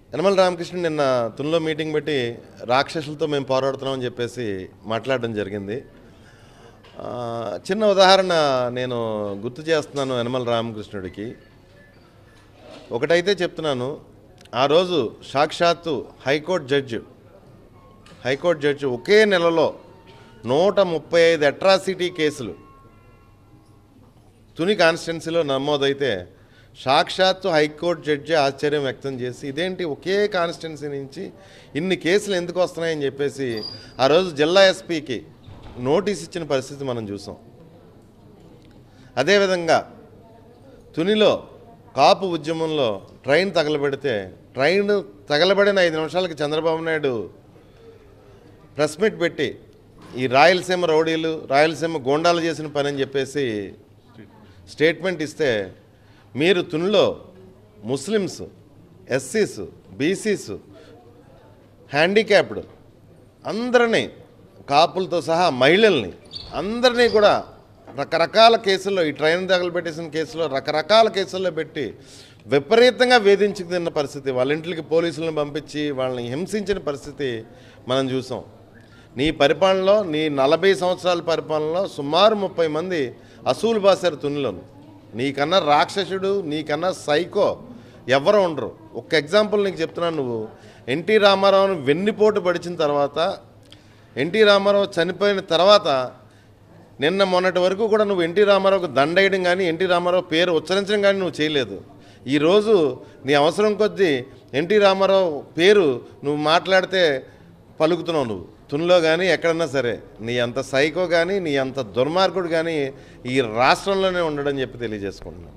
యనమల రామకృష్ణ నిన్న తునిలో మీటింగ్ పెట్టి రాక్షసులతో మేము పోరాడుతున్నామని చెప్పేసి మాట్లాడడం జరిగింది ఆ, చిన్న ఉదాహరణ నేను గుర్తు చేస్తున్నాను యనమల రామకృష్ణుడికి ఒకటైతే చెప్తున్నాను ఆ రోజు సాక్షాత్తు హైకోర్టు జడ్జి హైకోర్టు జడ్జి ఒకే నెలలో నూట ముప్పై ఐదు అట్రాసిటీ కేసులు తుని కాన్స్టిట్యున్సీలో నమోదైతే సాక్షాత్తు హైకోర్టు జడ్జి ఆశ్చర్యం వ్యక్తం చేసి ఇదేంటి ఒకే కాన్స్టిట్యున్సీ నుంచి ఇన్ని కేసులు ఎందుకు వస్తున్నాయని చెప్పేసి ఆ రోజు జిల్లా ఎస్పీకి నోటీస్ ఇచ్చిన పరిస్థితి మనం చూసాం అదేవిధంగా తునిలో కాపు ఉద్యమంలో ట్రైన్ తగలబెడితే ట్రైన్ తగలబడిన ఐదు నిమిషాలకి చంద్రబాబు నాయుడు ప్రెస్ మీట్ పెట్టి ఈ రాయలసీమ రౌడీలు రాయలసీమ గోండాలు చేసిన పని అని చెప్పేసి స్టేట్మెంట్ ఇస్తే మీరు తునిలో ముస్లిమ్స్ ఎస్సీస్ బీసీస్ హ్యాండిక్యాప్డ్ అందరినీ కాపులతో సహా మహిళల్ని అందరినీ కూడా రకరకాల కేసుల్లో ఈ ట్రైన్ తగలబెట్టేసిన కేసులో రకరకాల కేసుల్లో పెట్టి విపరీతంగా వేధించుకున్న పరిస్థితి వాళ్ళ ఇంట్లోకి పోలీసులను పంపించి వాళ్ళని హింసించిన పరిస్థితి మనం చూసాం నీ పరిపాలనలో నీ నలభై సంవత్సరాల పరిపాలనలో సుమారు ముప్పై మంది అసూలు బాసారు తునిలోను నీకన్నా రాక్షసుడు నీకన్నా సైకో ఎవరు ఉండరు ఒక ఎగ్జాంపుల్ నీకు చెప్తున్నాను నువ్వు ఎన్టీ రామారావును వెన్నిపోటు పడిచిన తర్వాత ఎన్టీ రామారావు చనిపోయిన తర్వాత నిన్న మొన్నటి వరకు కూడా నువ్వు ఎన్టీ రామారావుకు దండేయడం కానీ ఎన్టీ రామారావు పేరు ఉచ్చరించడం కానీ నువ్వు చేయలేదు ఈరోజు నీ అవసరం కొద్దీ ఎన్టీ రామారావు పేరు నువ్వు మాట్లాడితే పలుకుతున్నావు నువ్వు తునిలో కానీ ఎక్కడన్నా సరే నీ అంత సైకో కానీ నీ అంత దుర్మార్గుడు కానీ ఈ రాష్ట్రంలోనే ఉండడని చెప్పి తెలియజేసుకుంటున్నాను